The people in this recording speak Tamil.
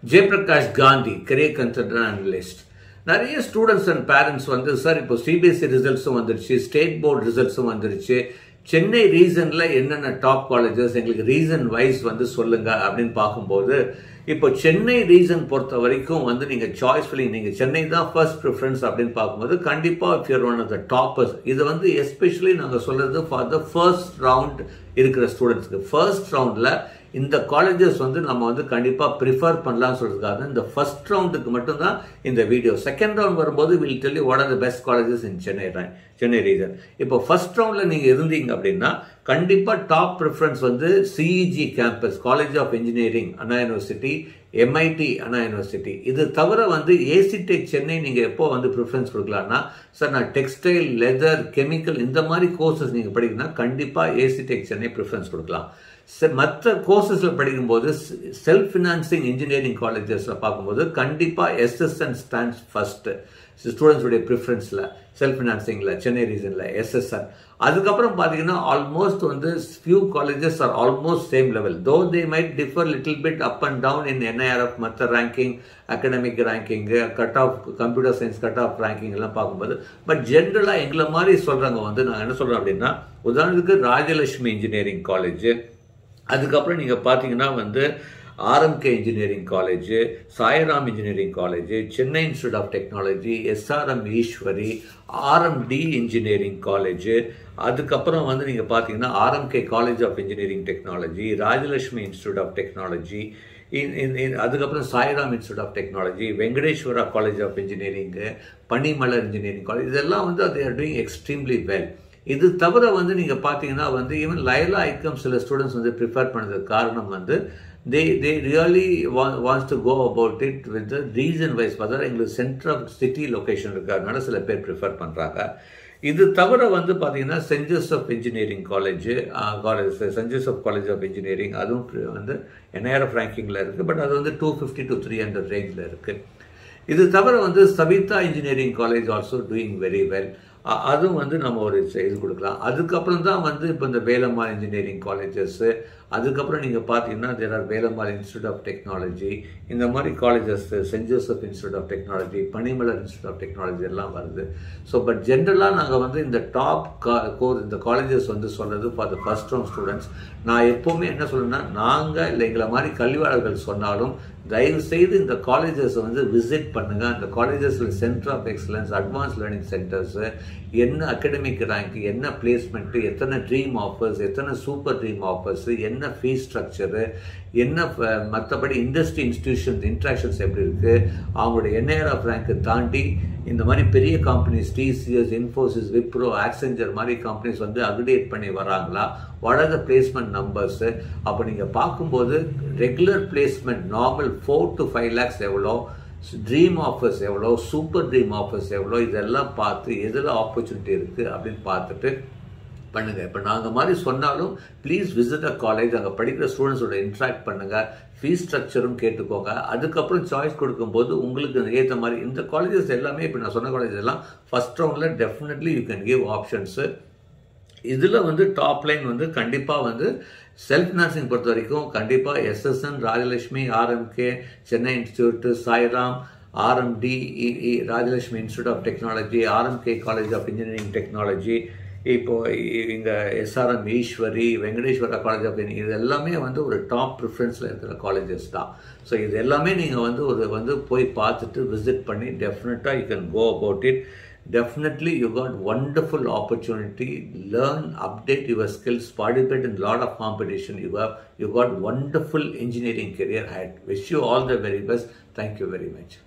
Jayaprakash Gandhi career consultant analyst நிறைய ஸ்டூடெண்ட்ஸ் அண்ட் பேரண்ட்ஸ் வந்து சார் இப்போ சிபிஎஸ்சி ரிசல்ட்ஸும் வந்துருச்சு ஸ்டேட் போர்டு ரிசல்ட்ஸும் வந்துருச்சு சென்னை ரீசன்ல என்னென்ன டாப் காலேஜஸ் எங்களுக்கு ரீசன் வைஸ் வந்து சொல்லுங்க அப்படின்னு பார்க்கும்போது இப்போ சென்னை ரீசன் பொறுத்த வரைக்கும் வந்து நீங்க சாய்ஸ் ஃபில்லிங் நீங்க சென்னை தான் ஃபர்ஸ்ட் ப்ரிஃபரன்ஸ் அப்படின்னு பார்க்கும்போது கண்டிப்பா if you're one of the toppers இது வந்து எஸ்பெஷலி நாங்கள் சொல்றது ஃபார் த ஃபர்ஸ்ட் ரவுண்ட் இருக்கிற ஸ்டூடெண்ட்ஸ்க்கு ஃபர்ஸ்ட் ரவுண்ட்ல இந்த காலேஜஸ் வந்து நம்ம வந்து கண்டிப்பாக ப்ரிஃபர் பண்ணலாம்னு சொல்றதுக்காக இந்த ஃபர்ஸ்ட் ரவுண்டுக்கு மட்டும்தான் இந்த வீடியோ செகண்ட் ரவுண்ட் வரும்போது will tell you what are the best colleges in Chennai Chennai region இப்போ ஃபர்ஸ்ட் ரவுண்டில் நீங்கள் இருந்தீங்க அப்படின்னா கண்டிப்பாக டாப் ப்ரிஃபரன்ஸ் வந்து CEG campus college of engineering Anna university MIT Anna university இது தவிர வந்து ஏசி டெக் சென்னை நீங்கள் எப்போ வந்து ப்ரிஃபரன்ஸ் கொடுக்கலாம்னா சார் நான் டெக்ஸ்டைல் லெதர் கெமிக்கல் இந்த மாதிரி கோர்சஸ் நீங்கள் படிக்கணும்னா கண்டிப்பாக ஏசி டெக் சென்னை ப்ரிஃபரன்ஸ் கொடுக்கலாம் மற்ற கோர்சஸில் படிக்கும்போது செல்ஃப் ஃபினான்சிங் இன்ஜினியரிங் காலேஜஸில் பார்க்கும்போது கண்டிப்பாக எஸ்எஸ்என் ஸ்டாண்ட்ஸ் ஃபர்ஸ்ட் ஸ்டூடெண்ட்ஸுடைய ப்ரிஃபரன்ஸில் செல்ஃப் ஃபினான்சிங்கில் சென்னை ரீசனில் எஸ்எஸ்என் அதுக்கப்புறம் பார்த்தீங்கன்னா ஆல்மோஸ்ட் வந்து few colleges are almost same level though they might differ little bit up and down in NIRF மற்ற ranking academic ranking cut off computer science cut off ranking எல்லாம் பார்க்கும்போது பட் ஜென்ரலாக எங்களை மாதிரி சொல்கிறவங்க வந்து நான் என்ன சொல்கிறேன் அப்படின்னா உதாரணத்துக்கு ராஜலட்சுமி இன்ஜினியரிங் காலேஜ் அதுக்கப்புறம் நீங்கள் பார்த்தீங்கன்னா வந்து RMK engineering college Sairam engineering college Chennai institute of technology SRM Easwari RMD engineering college அதுக்கப்புறம் வந்து நீங்கள் பார்த்தீங்கன்னா RMK college of engineering technology Rajalakshmi institute of technology அதுக்கப்புறம் Sairam institute of technology Venkateswara college of engineering Panimalar engineering college இதெல்லாம் வந்து அது ஆர் டூயிங் எக்ஸ்ட்ரீம்லி வெல் இது தவிர வந்து நீங்கள் பார்த்தீங்கன்னா வந்து ஈவன் லயலா ஐக்கம் சில ஸ்டூடெண்ட்ஸ் வந்து ப்ரிஃபர் பண்ணதுக்கு காரணம் வந்து they they really wants to go about it with reason wise பார்த்தா எங்களுக்கு சென்டர் ஆஃப் சிட்டி லொக்கேஷன் இருக்கிறதுனால சில பேர் ப்ரிஃபர் பண்ணுறாங்க இது தவிர வந்து பார்த்தீங்கன்னா saint Joseph engineering college college saint Joseph college of engineering அதுவும் வந்து என்ஐஆர்எஃப் ரேங்கிங்கில் இருக்குது பட் அது வந்து two fifty to three hundred ரேஞ்சில் இருக்குது இது தவிர வந்து Savitha engineering college also doing very well அதுவும் வந்து நம்ம ஒரு இது கொடுக்கலாம் அதுக்கப்புறம் தான் வந்து இப்போ இந்த வேலம்மாள் இன்ஜினியரிங் காலேஜஸ்ஸு அதுக்கப்புறம் நீங்கள் பார்த்தீங்கன்னா there are Velammal institute of technology இந்த மாதிரி colleges saint Joseph institute of technology Panimalar institute of technology எல்லாம் வருது ஸோ பட் ஜென்ரலாக நாங்கள் வந்து இந்த டாப் கோர் இந்த காலேஜஸ் வந்து சொல்கிறது for the first round students நான் எப்போவுமே என்ன சொல்லுன்னா நாங்கள் இல்லை எங்களை மாதிரி கல்வியாளர்கள் சொன்னாலும் தயவு செய்து இந்த காலேஜஸ் வந்து விசிட் பண்ணுங்க அந்த காலேஜஸில் centre of excellence advance learning centres என்ன அகடமிக் ரேங்க் என்ன பிளேஸ்மெண்ட்டு எத்தனை ட்ரீம் ஆஃபர்ஸ் எத்தனை சூப்பர் ட்ரீம் ஆஃபர்ஸ் என்ன ஃபீஸ் ஸ்ட்ரக்சரு என்ன மற்றபடி இண்டஸ்ட்ரி இன்ஸ்டிடியூஷன்ஸ் இன்ட்ராக்ஷன்ஸ் எப்படி இருக்குது அவங்களுடைய என்ஐஆர்எஃப் ரேங்க்கை தாண்டி இந்த மாதிரி பெரிய companies TCS Infosys Wipro Accenture மாதிரி கம்பெனிஸ் வந்து அக்ரிடேட் பண்ணி வராங்களா what are the placement numbers அப்போ நீங்கள் பார்க்கும்போது regular placement normal four to five lakhs எவ்வளோ ட்ரீம் ஆஃபர்ஸ் எவ்வளோ சூப்பர் ட்ரீம் ஆஃபர்ஸ் எவ்வளோ இதெல்லாம் பார்த்து எதில் ஆப்பர்ச்சுனிட்டி இருக்குது அப்படின்னு பார்த்துட்டு பண்ணுங்க இப்போ நாங்கள் மாதிரி சொன்னாலும் ப்ளீஸ் விசிட் அ காலேஜ் அங்கே படிக்கிற ஸ்டூடெண்ட்ஸோட இன்ட்ராக்ட் பண்ணுங்க ஃபீஸ் ஸ்ட்ரக்சரும் கேட்டுக்கோங்க அதுக்கப்புறம் சாய்ஸ் கொடுக்கும்போது உங்களுக்கு ஏற்ற மாதிரி இந்த காலேஜஸ் எல்லாமே இப்போ நான் சொன்ன காலேஜ் எல்லாம் ஃபர்ஸ்ட் ரவுண்டில் definitely you can give options இதில் வந்து டாப் லைன் வந்து கண்டிப்பாக வந்து செல்ஃப் நர்சிங் பொறுத்த வரைக்கும் கண்டிப்பாக SSN Rajalakshmi RMK Chennai institute Sairam RMD Rajalakshmi institute of technology RMK college of engineering technology இப்போ இங்கே SRM Easwari Venkateswara college of இது எல்லாமே வந்து ஒரு டாப் ப்ரிஃபரன்ஸில் இருக்கிற காலேஜஸ் தான் ஸோ இது எல்லாமே நீங்கள் வந்து ஒரு வந்து போய் பார்த்துட்டு விசிட் பண்ணி டெஃபினட்டாக you can go about it definitely you got wonderful opportunity learn update your skills participate in lot of competition you have you got wonderful engineering career ahead wish you all the very best thank you very much